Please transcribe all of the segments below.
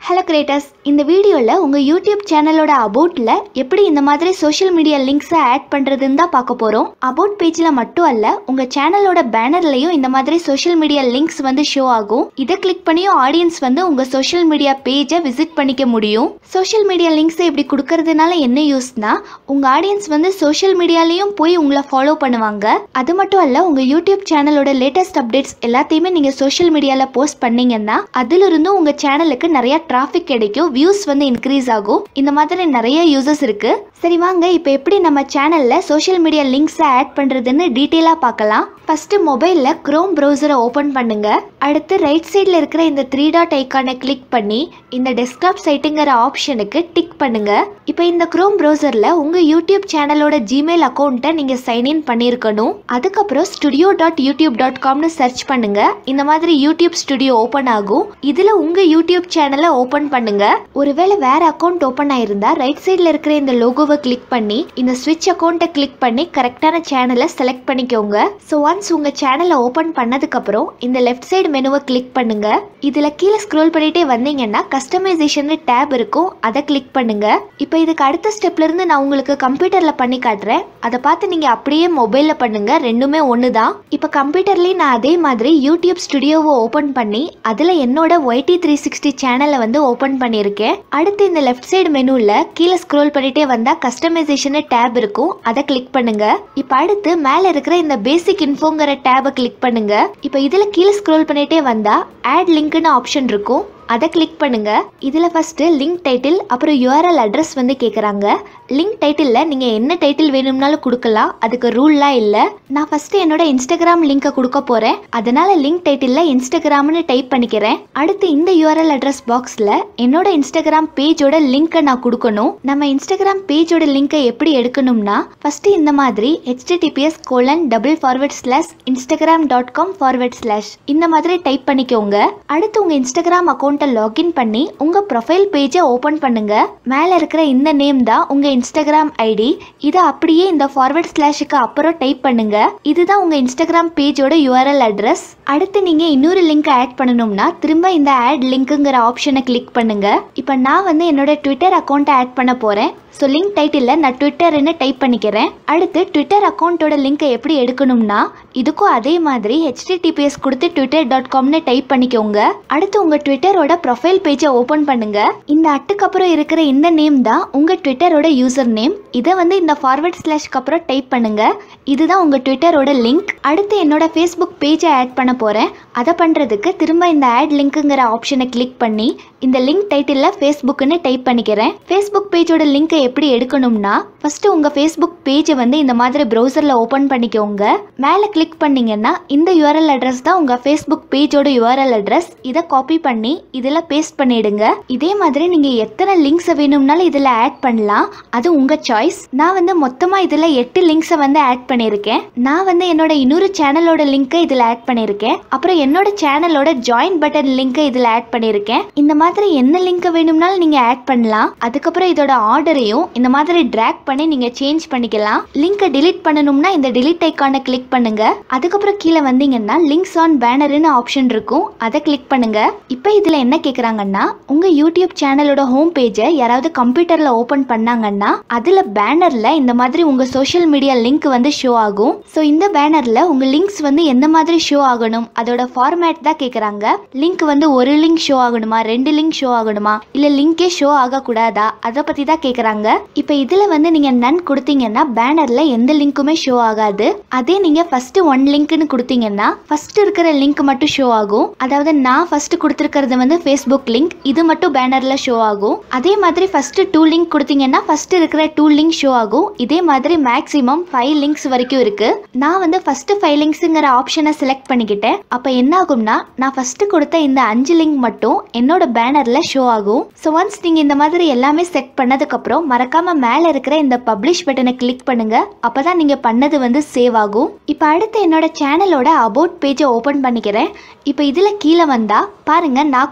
hello creators இந்த வீடியோவில் உங்கள் யூடியூப் சேனலோட அபவுட்டில் எப்படி இந்த மாதிரி சோஷியல் மீடியா லிங்க்ஸை ஆட் பண்ணுறதுன்னு தான் பார்க்க போகிறோம் அபவுட் பேஜில் மட்டும் அல்ல உங்கள் சேனலோட பேனர்லையும் இந்த மாதிரி சோஷியல் மீடியா லிங்க்ஸ் வந்து ஷோ ஆகும் இதை கிளிக் பண்ணியும் ஆடியன்ஸ் வந்து உங்கள் சோஷியல் மீடியா பேஜை விசிட் பண்ணிக்க முடியும் சோஷியல் மீடியா லிங்க்ஸை இப்படி கொடுக்கறதுனால என்ன யூஸ்னா உங்கள் ஆடியன்ஸ் வந்து சோஷியல் மீடியாலையும் போய் உங்களை ஃபாலோ பண்ணுவாங்க அது மட்டும் அல்ல உங்கள் யூடியூப் சேனலோட லேட்டஸ்ட் அப்டேட்ஸ் எல்லாத்தையுமே நீங்கள் சோஷியல் மீடியாவில் போஸ்ட் பண்ணீங்கன்னா அதிலிருந்தும் உங்கள் சேனலுக்கு நிறைய டிராஃபிக் கிடைக்கும் வியூஸ் வந்து இன்க்ரீஸ் ஆகும் இந்த மாதிரி நிறைய யூசஸ் இருக்கு சரி வாங்க இப்போ எப்படி நம்ம சேனல்ல சோஷியல் மீடியா லிங்க்ஸை ஆட் பண்றதுன்னு டீட்டெயிலாக பார்க்கலாம் ஃபர்ஸ்ட் மொபைலில் க்ரோம் ப்ரௌசரை ஓப்பன் பண்ணுங்க அடுத்து ரைட் சைடில் இருக்கிற இந்த த்ரீ டாட் ஐக்கானை கிளிக் பண்ணி இந்த டெஸ்க்டாப் சைட்டுங்கிற ஆப்ஷனுக்கு டிக் பண்ணுங்க இப்போ இந்த க்ரோம் ப்ரௌசரில் உங்கள் யூடியூப் சேனலோட ஜிமெயில் அக்கௌண்ட்டை நீங்கள் சைன்இன் பண்ணியிருக்கணும் அதுக்கப்புறம் ஸ்டுடியோ டாட் யூடியூப் டாட் காம்னு சர்ச் பண்ணுங்க இந்த மாதிரி யூடியூப் ஸ்டுடியோ ஓப்பன் ஆகும் இதில் உங்கள் யூடியூப் சேனலை ஓப்பன் பண்ணுங்க ஒருவேளை வேற அக்கௌண்ட் ஓப்பன் ஆயிருந்தா ரைட் சைடில் இருக்கிற இந்த லோகோவை கிளிக் பண்ணி இந்த ஸ்விட்ச் அக்கௌண்ட்டை கிளிக் பண்ணி கரெக்டான சேனலை செலக்ட் பண்ணிக்கோங்க ஸோ ஒன்ஸ் உங்கள் சேனலை ஓப்பன் பண்ணதுக்கப்புறம் இந்த லெஃப்ட் சைடு மெனுவை கிளிக் பண்ணுங்க இதில் கீழே ஸ்க்ரோல் பண்ணிட்டே வந்தீங்கன்னா கஸ்டமைசேஷன் டேப் இருக்கும் அதை கிளிக் பண்ணுங்க இப்போ இதுக்கு அடுத்த ஸ்டெப்ல இருந்து நான் உங்களுக்கு கம்ப்யூட்டரில் பண்ணி காட்டுறேன் அதை பார்த்து நீங்கள் அப்படியே மொபைலில் பண்ணுங்க ரெண்டுமே ஒன்று தான் இப்போ கம்ப்யூட்டர்லேயும் நான் அதே மாதிரி யூடியூப் ஸ்டுடியோவை ஓப்பன் பண்ணி அதில் என்னோட ஒய்டி த்ரீ சிக்ஸ்டி சேனலை வந்து ஓப்பன் பண்ணியிருக்கேன் அடுத்து இந்த லெஃப்ட் சைடு மெனுவில் கீழே ஸ்க்ரோல் பண்ணிட்டே வந்தால் கஸ்டமைசேஷன் டேப் இருக்கும் அதை கிளிக் பண்ணுங்க இப்போ அடுத்து மேலே இருக்கிற இந்த பேசிக் இன்ஃபோங்கிற டேபை கிளிக் பண்ணுங்க இப்போ இதில் கீழே ஸ்க்ரோல் பண்ணிட்டே வந்தா ஆட் லிங்க்னு ஆப்ஷன் இருக்கும் அதை கிளிக் பண்ணுங்க இதில் ஃபஸ்ட்டு லிங்க் டைட்டில் அப்புறம் யூஆர்எல் அட்ரஸ் வந்து கேட்குறாங்க லிங்க் டைட்டிலில் நீங்கள் என்ன டைட்டில் வேணும்னாலும் கொடுக்கலாம் அதுக்கு ரூல்லாம் இல்லை நான் ஃபஸ்ட்டு என்னோட இன்ஸ்டாகிராம் லிங்கை கொடுக்க போகிறேன் அதனால் லிங்க் டைட்டிலில் இன்ஸ்டாகிராம்னு டைப் பண்ணிக்கிறேன் அடுத்து இந்த யூஆர்எல் அட்ரஸ் பாக்ஸில் என்னோட இன்ஸ்டாகிராம் பேஜோட லிங்க்கை நான் கொடுக்கணும் நம்ம இன்ஸ்டாகிராம் பேஜோட லிங்கை எப்படி எடுக்கணும்னா ஃபஸ்ட்டு இந்த மாதிரி HTTPS colon double forward slash Instagram dot com forward slash இந்த மாதிரி டைப் பண்ணிக்கோங்க அடுத்து உங்கள் இன்ஸ்டாகிராம் அக்கௌண்ட்டை லாகின் பண்ணி உங்கள் ப்ரொஃபைல் பேஜை ஓப்பன் பண்ணுங்க மேலே இருக்கிற இந்த நேம் தான் உங்கள் இன்ஸ்டாகிராம் ஐடி இதை அப்படியே இந்த ஃபார்வர்ட் ஸ்லாஷுக்கு அப்புறம் டைப் பண்ணுங்க இதுதான் உங்கள் இன்ஸ்டாகிராம் பேஜோட யூஆர்எல் அட்ரஸ் அடுத்து நீங்கள் இன்னொரு லிங்க் ஆட் பண்ணணும்னா திரும்ப இந்த ஆட் லிங்க்குங்கிற ஆப்ஷனை கிளிக் பண்ணுங்க இப்போ நான் வந்து என்னோட ட்விட்டர் அக்கௌண்ட்டை ஆட் பண்ண போகிறேன் ஸோ லிங்க் டைட்டிலில் நான் ட்விட்டர்னு டைப் பண்ணிக்கிறேன் அடுத்து ட்விட்டர் அக்கௌண்ட்டோட லிங்கை எப்படி எடுக்கணும்னா இதுக்கும் அதே மாதிரி ஹெச்டிடிபிஎஸ் கொடுத்து ட்விட்டர் டாட் காம்னு டைப் பண்ணிக்கோங்க அடுத்து உங்கள் ட்விட்டரோட ப்ரொஃபைல் பேஜை ஓப்பன் பண்ணுங்க இந்த அட்டுக்கு அப்புறம் இருக்கிற இந்த நேம் தான் உங்கள் ட்விட்டரோட யூசர் நேம் இதை வந்து இந்த ஃபார்வர்ட் ஸ்லாஷ்க்கு அப்புறம் டைப் பண்ணுங்க இதுதான் உங்கள் ட்விட்டரோட லிங்க் அடுத்து என்னோட ஃபேஸ்புக் பேஜை ஆட் பண்ண போகிறேன் அதை பண்ணுறதுக்கு திரும்ப இந்த ஆட் லிங்க்குங்கிற ஆப்ஷனை கிளிக் பண்ணி இந்த லிங்க் டைட்டிலில் ஃபேஸ்புக்குன்னு டைப் பண்ணிக்கிறேன் ஃபேஸ்புக் பேஜோட லிங்கை எப்படி எடுக்கணும்னா ஃபஸ்ட்டு உங்கள் ஃபேஸ்புக் பேஜை வந்து இந்த மாதிரி ப்ரௌசரில் ஓப்பன் பண்ணிக்கோங்க மேலே கிளிக் பண்ணிங்கன்னா இந்த யூஆர்எல் அட்ரஸ் தான் உங்கள் ஃபேஸ்புக் பேஜோட யூஆர்எல் அட்ரஸ் இதை காப்பி பண்ணி இதில் பேஸ்ட் பண்ணிடுங்க இதே மாதிரி நீங்கள் எத்தனை லிங்க்ஸை வேணும்னாலும் இதில் ஆட் பண்ணலாம் அது உங்கள் சாய்ஸ் நான் வந்து மொத்தமாக இதில் எட்டு லிங்க்ஸை வந்து ஆட் பண்ணியிருக்கேன் நான் வந்து என்னோட இன்னொரு சேனலோட லிங்க்கை இதில் ஆட் பண்ணியிருக்கேன் அப்புறம் என்னோட சேனலோட ஜாயின் பட்டன் லிங்க்கை இதில் ஆட் பண்ணியிருக்கேன் இந்த மாதிரி என்ன லிங்க்கை வேணும்னாலும் நீங்கள் ஆட் பண்ணலாம் அதுக்கப்புறம் இதோட ஆர்டரையும் இந்த மாதிரி ட்ராக் பண்ணி நீங்கள் சேஞ்ச் பண்ணிக்கலாம் லிங்கை டிலீட் பண்ணணும்னா இந்த டிலீட் ஐக்கானை கிளிக் பண்ணுங்க அதுக்கப்புறம் கீழே வந்தீங்கன்னா லிங்க்ஸ் ஆன் பேனர்னு ஆப்ஷன் இருக்கும் அதை கிளிக் பண்ணுங்க இப்போ இதில் என்ன கேட்குறாங்கன்னா உங்கள் யூடியூப் சேனலோட ஹோம் பேஜை யாராவது கம்ப்யூட்டரில் ஓப்பன் பண்ணாங்கன்னா அதில் பேனரில் இந்த மாதிரி உங்கள் சோஷியல் மீடியா லிங்க் வந்து ஷோ ஆகும் ஸோ இந்த பேனரில் உங்கள் லிங்க்ஸ் வந்து எந்த மாதிரி ஷோ ஆகணும் அதோட ஃபார்மேட் தான் கேட்குறாங்க லிங்க் வந்து ஒரு லிங்க் ஷோ ஆகணுமா ரெண்டு லிங்க் ஷோ ஆகணுமா இல்லை லிங்கே ஷோ ஆகக்கூடாதா அதை பற்றி தான் கேட்குறாங்க இப்போ இதில் வந்து நீங்கள் நன் கொடுத்தீங்கன்னா பேனரில் எந்த லிங்க்குமே ஷோ ஆகாது அதே நீங்கள் ஃபஸ்ட்டு ஒன் லிங்க்னு கொடுத்தீங்கன்னா ஃபஸ்ட்டு இருக்கிற லிங்க் மட்டும் ஷோ ஆகும் அதாவது நான் ஃபஸ்ட்டு கொடுத்துருக்கிறது வந்து ஃபேஸ்புக் லிங்க் இது மட்டும் பேனரில் ஷோ ஆகும் அதே மாதிரி ஃபஸ்ட்டு டூ லிங்க் கொடுத்தீங்கன்னா ஃபஸ்ட்டு இருக்கிற டூ லிங்க் ஷோ ஆகும் இதே மாதிரி மேக்ஸிமம் ஃபைவ் லிங்க்ஸ் வரைக்கும் இருக்கு நான் வந்து ஃபஸ்ட்டு ஃபைவ் லிங்க்ஸுங்கிற ஆப்ஷனை செலக்ட் பண்ணிக்கிட்டேன் அப்போ என்ன ஆகும்னா நான் ஃபஸ்ட்டு கொடுத்த இந்த அஞ்சு லிங்க் மட்டும் என்னோட பேனரில் ஷோ ஆகும் ஸோ ஒன்ஸ் நீங்கள் இந்த மாதிரி எல்லாமே செட் பண்ணதுக்கப்புறம் மறக்காம மேலே இருக்கிற இந்த பப்ளிஷ் பட்டனை கிளிக் பண்ணுங்க அப்போ தான் நீங்கள் பண்ணது வந்து சேவ் ஆகும் இப்போ அடுத்து என்னோட சேனலோட அபவுட் பேஜை ஓப்பன் பண்ணிக்கிறேன் இப்போ இதில் கீழே வந்தால் பாருங்க நான்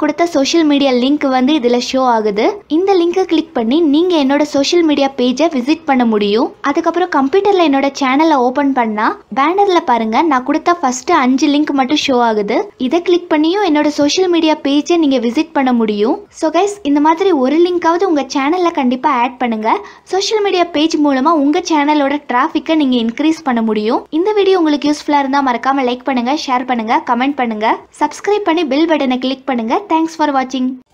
கொடுத்த சோஷியல் மீடியா லிங்க் வந்து இதில் ஷோ ஆகுது இந்த லிங்கை கிளிக் பண்ணி நீங்கள் என்னோட சோஷியல் மீடியா பேஜை விசிட் பண்ண முடியும் அதுக்கப்புறம் கம்ப்யூட்டரில் என்னோட சேனலை ஓப்பன் பண்ணால் பேனரில் பாருங்க நான் கொடுத்த ஃபர்ஸ்ட் அஞ்சு லிங்க் மட்டும் ஷோ ஆகுது இதை கிளிக் பண்ணியும் என்னோட சோஷியல் மீடியா பேஜை நீங்கள் விசிட் பண்ண முடியும் ஸோ கைஸ் இந்த மாதிரி ஒரு லிங்காவது உங்கள் சேனலில் கண்டிப்பாக ஆட் பண்ணுங்க சோஷியல் மீடியா பேஜ் மூலமாக உங்கள் சேனலோட டிராஃபிக்கை நீங்கள் இன்க்ரீஸ் பண்ண முடியும் இந்த வீடியோ உங்களுக்கு யூஸ்ஃபுல்லாக இருந்தால் மறக்காமல் லைக் பண்ணுங்க ஷேர் பண்ணுங்க கமெண்ட் பண்ணுங்க சப்ஸ்கிரைப் பண்ணி பெல் பட்டனை கிளிக் பண்ணுங்க தேங்க்ஸ் ஃபார் வாட்சிங்